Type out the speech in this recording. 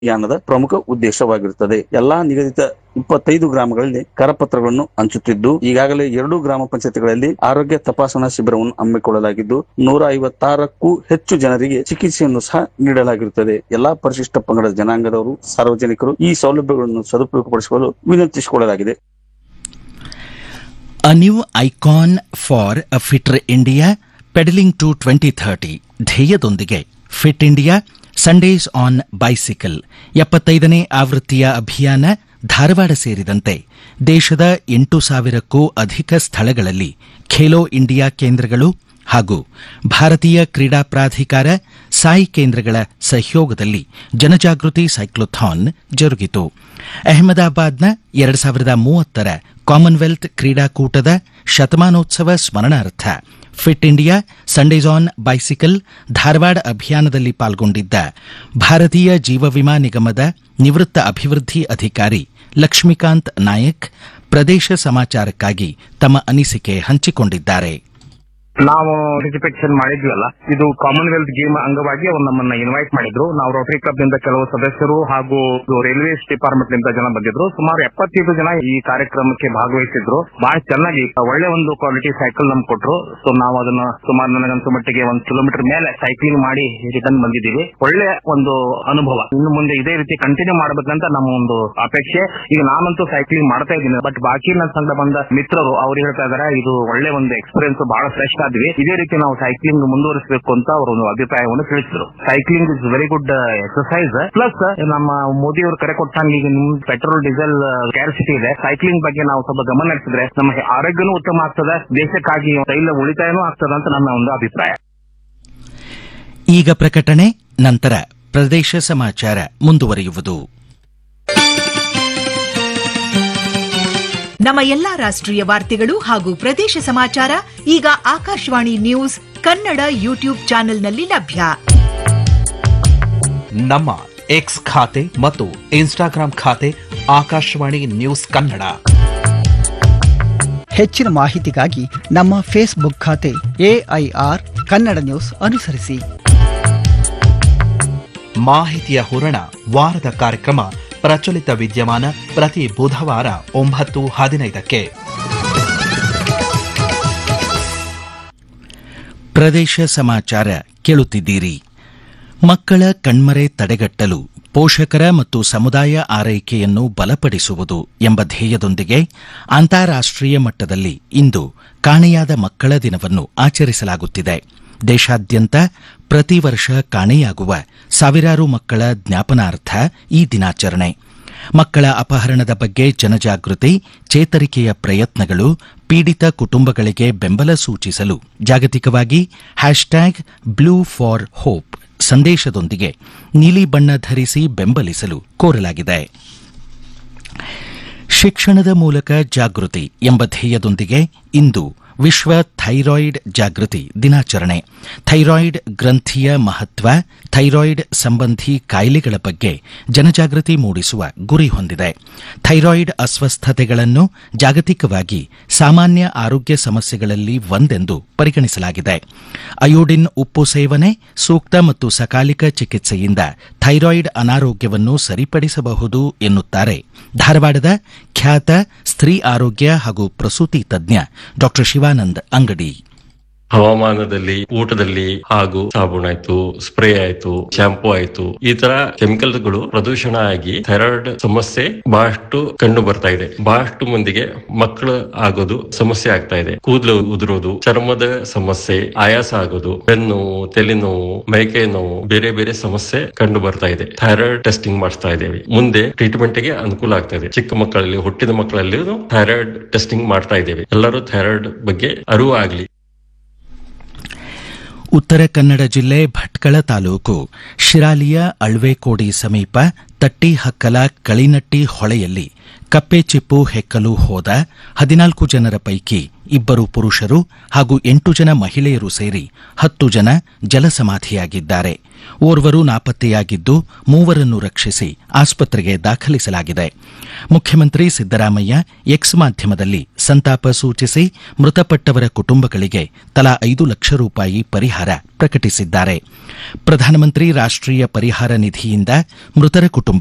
ಅಭಿಯಾನದ ಪ್ರಮುಖ ಉದ್ದೇಶವಾಗಿರುತ್ತದೆ ಎಲ್ಲಾ ನಿಗದಿತ ಇಪ್ಪತ್ತೈದು ಗ್ರಾಮಗಳಲ್ಲಿ ಕರಪತ್ರಗಳನ್ನು ಹಂಚುತ್ತಿದ್ದು ಈಗಾಗಲೇ ಎರಡು ಗ್ರಾಮ ಪಂಚಾಯತ್ಗಳಲ್ಲಿ ಆರೋಗ್ಯ ತಪಾಸಣಾ ಶಿಬಿರವನ್ನು ಹಮ್ಮಿಕೊಳ್ಳಲಾಗಿದ್ದು ನೂರ ಐವತ್ತಾರಕ್ಕೂ ಹೆಚ್ಚು ಜನರಿಗೆ ಚಿಕಿತ್ಸೆಯನ್ನು ಸಹ ನೀಡಲಾಗಿರುತ್ತದೆ ಎಲ್ಲಾ ಪರಿಶಿಷ್ಟ ಪಂಗಡ ಜನಾಂಗದವರು ಸಾರ್ವಜನಿಕರು ಈ ಸೌಲಭ್ಯಗಳನ್ನು ಸದುಪಯೋಗಪಡಿಸಿಕೊಳ್ಳಲು ವಿನಂತಿಸಿಕೊಳ್ಳಲಾಗಿದೆ A new icon for a fitter India pedalling to twenty thirty ಧ್ಯೇಯದೊಂದಿಗೆ Fit India Sundays on bicycle ಎಪ್ಪತ್ತೈದನೇ ಆವೃತ್ತಿಯ ಅಭಿಯಾನ ಧಾರವಾಡ ಸೇರಿದಂತೆ ದೇಶದ ಎಂಟು ಸಾವಿರಕ್ಕೂ ಅಧಿಕ ಸ್ಥಳಗಳಲ್ಲಿ ಖೇಲೋ ಇಂಡಿಯಾ ಕೇಂದ್ರಗಳು ಹಾಗೂ ಭಾರತೀಯ ಕ್ರೀಡಾ ಪ್ರಾಧಿಕಾರ ಸಾಯಿ ಕೇಂದ್ರಗಳ ಸಹಯೋಗದಲ್ಲಿ ಜನಜಾಗೃತಿ ಸೈಕ್ಲೋಥಾನ್ ಜರುಗಿತು ಅಹಮದಾಬಾದ್ನ ಎರಡು ಸಾವಿರದ ಮೂವತ್ತರ ಕಾಮನ್ವೆಲ್ತ್ ಕ್ರೀಡಾಕೂಟದ ಶತಮಾನೋತ್ಸವ ಸ್ಮರಣಾರ್ಥ Fit India Sundays on bicycle Dharwad ಅಭಿಯಾನದಲ್ಲಿ ಪಾಲ್ಗೊಂಡಿದ್ದ ಭಾರತೀಯ ಜೀವ ವಿಮಾ ನಿಗಮದ ನಿವೃತ್ತ ಅಭಿವೃದ್ಧಿ ಅಧಿಕಾರಿ ಲಕ್ಷ್ಮೀಕಾಂತ್ ನಾಯಕ್ ಪ್ರದೇಶ ಸಮಾಚಾರಕ್ಕಾಗಿ ತಮ್ಮ ಅನಿಸಿಕೆ ಹಂಚಿಕೊಂಡಿದ್ದಾರೆ ನಾವು ಪಾರ್ಟಿಸಿಪೇಷನ್ ಮಾಡಿದ್ವಲ್ಲ ಇದು ಕಾಮನ್ವೆಲ್ತ್ ಗೇಮ್ ಅಂಗವಾಗಿ ಅವ್ರು ನಮ್ಮನ್ನ ಇನ್ವೈಟ್ ಮಾಡಿದ್ರು ನಾವು ರೋಟರಿ ಕ್ಲಬ್ ನಿಂದ ಕೆಲವು ಸದಸ್ಯರು ಹಾಗೂ ರೈಲ್ವೇಸ್ ಡಿಪಾರ್ಟ್ಮೆಂಟ್ ನಿಂದ ಜನ ಬಂದಿದ್ರು ಸುಮಾರು ಎಪ್ಪತ್ತೈದು ಜನ ಈ ಕಾರ್ಯಕ್ರಮಕ್ಕೆ ಭಾಗವಹಿಸಿದ್ರು ಬಹಳ ಚೆನ್ನಾಗಿ ಒಳ್ಳೆ ಒಂದು ಕ್ವಾಲಿಟಿ ಸೈಕಲ್ ನಮ್ಗೆ ಕೊಟ್ರು ಸೊ ನಾವು ಅದನ್ನ ಸುಮಾರು ನನಗಂತೂ ಮಟ್ಟಿಗೆ ಒಂದು ಕಿಲೋಮೀಟರ್ ಮೇಲೆ ಸೈಕ್ಲಿಂಗ್ ಮಾಡಿ ರಿಟರ್ನ್ ಬಂದಿದ್ದೀವಿ ಒಳ್ಳೆ ಒಂದು ಅನುಭವ ಇನ್ನು ಮುಂದೆ ಇದೇ ರೀತಿ ಕಂಟಿನ್ಯೂ ಮಾಡಬೇಕಂತ ನಮ್ಮ ಒಂದು ಅಪೇಕ್ಷೆ ಈಗ ನಾನಂತೂ ಸೈಕ್ಲಿಂಗ್ ಮಾಡ್ತಾ ಇದ್ದೀನಿ ಬಟ್ ಬಾಕಿ ನನ್ನ ಸಂಘ ಬಂದ ಮಿತ್ರರು ಅವ್ರು ಹೇಳ್ತಾ ಇದಾರೆ ಇದು ಒಳ್ಳೆ ಒಂದು ಎಕ್ಸ್ಪೀರಿಯನ್ಸ್ ಬಹಳ ಫ್ರೆಶ್ ಆದ್ವಿ ಇದೇ ರೀತಿ ನಾವು ಸೈಕ್ಲಿಂಗ್ ಮುಂದುವರಿಸಬೇಕು ಅಂತ ಅವರು ಒಂದು ಅಭಿಪ್ರಾಯವನ್ನು ತಿಳಿಸಿದ್ರು cycling is very good exercise plus ನಮ್ಮ ಮೋದಿ ಅವರು ಕರೆ ಕೊಟ್ಟಂಗೆ ಈಗ ನಿಮ್ ಪೆಟ್ರೋಲ್ ಡೀಸೆಲ್ ಕ್ಯಾರಸಿಟಿ ಇದೆ ಸೈಕ್ಲಿಂಗ್ ಬಗ್ಗೆ ನಾವು ಸ್ವಲ್ಪ ಗಮನ ಹರಿಸಿದ್ರೆ ನಮ್ಮ ಆರೋಗ್ಯನೂ ಉತ್ತಮ ಆಗ್ತದೆ ದೇಶಕ್ಕಾಗಿ ತೈಲ ಉಳಿತಾಯನೂ ಆಗ್ತದೆ ಅಂತ ನನ್ನ ಒಂದು ಅಭಿಪ್ರಾಯ ಈಗ ಪ್ರಕಟಣೆ ನಂತರ ಪ್ರದೇಶ ಸಮಾಚಾರ ಮುಂದುವರಿಯುವುದು ನಮ್ಮ ಎಲ್ಲಾ ರಾಷ್ಟ್ರೀಯ ವಾರ್ತೆಗಳು ಹಾಗೂ ಪ್ರದೇಶ ಸಮಾಚಾರ ಈಗ ಆಕಾಶವಾಣಿ ನ್ಯೂಸ್ ಕನ್ನಡ ಯೂಟ್ಯೂಬ್ ಚಾನೆಲ್ನಲ್ಲಿ ಲಭ್ಯ ನಮ್ಮ ಎಕ್ಸ್ ಖಾತೆ ಮತ್ತು ಇನ್ಸ್ಟಾಗ್ರಾಂ ಖಾತೆ ಆಕಾಶವಾಣಿ ನ್ಯೂಸ್ ಕನ್ನಡ ಹೆಚ್ಚಿನ ಮಾಹಿತಿಗಾಗಿ ನಮ್ಮ ಫೇಸ್ಬುಕ್ ಖಾತೆ ಎಐಆರ್ ಕನ್ನಡ ನ್ಯೂಸ್ ಅನುಸರಿಸಿ ಮಾಹಿತಿಯ ಹೂರಣ ವಾರದ ಕಾರ್ಯಕ್ರಮ ಪ್ರಚಲಿತ ವಿದ್ಯಮಾನ ಪ್ರತಿ ಬುಧವಾರ ಒಂಬತ್ತು ಹದಿನೈದಕ್ಕೆ ಪ್ರದೇಶ ಸಮಾಚಾರ ಕೇಳುತ್ತಿದ್ದೀರಿ ಮಕ್ಕಳ ಕಣ್ಮರೆ ತಡೆಗಟ್ಟಲು ಪೋಷಕರ ಮತ್ತು ಸಮುದಾಯ ಆರೈಕೆಯನ್ನು ಬಲಪಡಿಸುವುದು ಎಂಬ ಧ್ಯೇಯದೊಂದಿಗೆ ಅಂತಾರಾಷ್ಟೀಯ ಮಟ್ಟದಲ್ಲಿ ಇಂದು ಕಾಣೆಯಾದ ಮಕ್ಕಳ ದಿನವನ್ನು ಆಚರಿಸಲಾಗುತ್ತಿದೆ ದೇಶಾದ್ಯಂತ ಪ್ರತಿ ವರ್ಷ ಕಾಣೆಯಾಗುವ ಸಾವಿರಾರು ಮಕ್ಕಳ ಜ್ಞಾಪನಾರ್ಥ ಈ ದಿನಾಚರಣೆ ಮಕ್ಕಳ ಅಪಹರಣದ ಬಗ್ಗೆ ಜನಜಾಗೃತಿ ಚೇತರಿಕೆಯ ಪ್ರಯತ್ನಗಳು ಪೀಡಿತ ಕುಟುಂಬಗಳಿಗೆ ಬೆಂಬಲ ಸೂಚಿಸಲು ಜಾಗತಿಕವಾಗಿ ಹ್ಯಾಶ್ಟ್ಯಾಗ್ ಬ್ಲೂ ಫಾರ್ ಹೋಪ್ ಸಂದೇಶದೊಂದಿಗೆ ನೀಲಿ ಬಣ್ಣ ಧರಿಸಿ ಬೆಂಬಲಿಸಲು ಕೋರಲಾಗಿದೆ ಶಿಕ್ಷಣದ ಮೂಲಕ ಜಾಗೃತಿ ಎಂಬ ಧ್ಯೇಯದೊಂದಿಗೆ ಇಂದು ವಿಶ್ವ ಥೈರಾಯ್ಡ್ ಜಾಗೃತಿ ದಿನಾಚರಣೆ ಥೈರಾಯ್ಡ್ ಗ್ರಂಥಿಯ ಮಹತ್ವ ಥೈರಾಯ್ಡ್ ಸಂಬಂಧಿ ಕಾಯಿಲೆಗಳ ಬಗ್ಗೆ ಜನಜಾಗೃತಿ ಮೂಡಿಸುವ ಗುರಿ ಹೊಂದಿದೆ ಥೈರಾಯ್ಡ್ ಅಸ್ವಸ್ಥತೆಗಳನ್ನು ಜಾಗತಿಕವಾಗಿ ಸಾಮಾನ್ಯ ಆರೋಗ್ಯ ಸಮಸ್ಯೆಗಳಲ್ಲಿ ಒಂದೆಂದು ಪರಿಗಣಿಸಲಾಗಿದೆ ಅಯೋಡಿನ್ ಉಪ್ಪು ಸೇವನೆ ಸೂಕ್ತ ಮತ್ತು ಸಕಾಲಿಕ ಚಿಕಿತ್ಸೆಯಿಂದ ಥೈರಾಯ್ಡ್ ಅನಾರೋಗ್ಯವನ್ನು ಸರಿಪಡಿಸಬಹುದು ಎನ್ನುತ್ತಾರೆ ಧಾರವಾಡದ ಖ್ಯಾತ ಸ್ತ್ರೀ ಆರೋಗ್ಯ ಹಾಗೂ ಪ್ರಸೂತಿ ತಜ್ಞ ಡಾ ಶಿವಾನಂದ್ ಅಂಗಡಿ ಹವಾಮಾನದಲ್ಲಿ ಊಟದಲ್ಲಿ ಹಾಗೂ ಸಾಬೂನ್ ಆಯ್ತು ಸ್ಪ್ರೇ ಆಯ್ತು ಶಾಂಪೂ ಆಯ್ತು ಈ ತರ ಕೆಮಿಕಲ್ಗಳು ಪ್ರದೂಷಣ ಆಗಿ ಥೈರಾಯ್ಡ್ ಸಮಸ್ಯೆ ಬಹಳಷ್ಟು ಕಂಡು ಬರ್ತಾ ಇದೆ ಬಹಳಷ್ಟು ಮಂದಿಗೆ ಮಕ್ಕಳು ಆಗೋದು ಸಮಸ್ಯೆ ಆಗ್ತಾ ಇದೆ ಕೂದಲು ಉದುರೋದು ಚರ್ಮದ ಸಮಸ್ಯೆ ಆಯಾಸ ಆಗೋದು ಬೆನ್ನು ತಲೆನೋವು ಮೈಕೈ ನೋವು ಬೇರೆ ಬೇರೆ ಸಮಸ್ಯೆ ಕಂಡು ಬರ್ತಾ ಇದೆ ಥೈರಾಯ್ಡ್ ಟೆಸ್ಟಿಂಗ್ ಮಾಡಿಸ್ತಾ ಇದ್ದೇವೆ ಮುಂದೆ ಟ್ರೀಟ್ಮೆಂಟ್ ಗೆ ಅನುಕೂಲ ಆಗ್ತಾ ಇದೆ ಚಿಕ್ಕ ಮಕ್ಕಳಲ್ಲಿ ಹುಟ್ಟಿದ ಮಕ್ಕಳಲ್ಲಿ ಥೈರಾಯ್ಡ್ ಟೆಸ್ಟಿಂಗ್ ಮಾಡ್ತಾ ಇದ್ದೇವೆ ಎಲ್ಲರೂ ಥೈರಾಯ್ಡ್ ಬಗ್ಗೆ ಅರಿವು ಆಗ್ಲಿ ಉತ್ತರ ಕನ್ನಡ ಜಿಲ್ಲೆ ಭಟ್ಕಳ ತಾಲೂಕು ಶಿರಾಲಿಯ ಅಳ್ವೆಕೋಡಿ ಸಮೀಪ ತಟ್ಟಿಹಕ್ಕಲ ಕಳಿನಟ್ಟಿ ಹೊಳೆಯಲ್ಲಿ ಕಪ್ಪೆ ಚಿಪ್ಪು ಹೆಕ್ಕಲು ಹೋದ ಹದಿನಾಲ್ಕು ಜನರ ಪೈಕಿ ಇಬ್ಬರು ಪುರುಷರು ಹಾಗೂ ಎಂಟು ಜನ ಮಹಿಳೆಯರು ಸೇರಿ ಹತ್ತು ಜನ ಜಲಸಮಾಧಿಯಾಗಿದ್ದಾರೆ ಓರ್ವರು ನಾಪತ್ತೆಯಾಗಿದ್ದು ಮೂವರನ್ನು ರಕ್ಷಿಸಿ ಆಸ್ಪತ್ರೆಗೆ ದಾಖಲಿಸಲಾಗಿದೆ ಮುಖ್ಯಮಂತ್ರಿ ಸಿದ್ದರಾಮಯ್ಯ ಎಕ್ಸ್ ಮಾಧ್ಯಮದಲ್ಲಿ ಸಂತಾಪ ಸೂಚಿಸಿ ಮೃತಪಟ್ಟವರ ಕುಟುಂಬಗಳಿಗೆ ತಲಾ ಐದು ಲಕ್ಷ ರೂಪಾಯಿ ಪರಿಹಾರ ಪ್ರಕಟಿಸಿದ್ದಾರೆ ಪ್ರಧಾನಮಂತ್ರಿ ರಾಷ್ಟೀಯ ಪರಿಹಾರ ನಿಧಿಯಿಂದ ಮೃತರ ಕುಟುಂಬ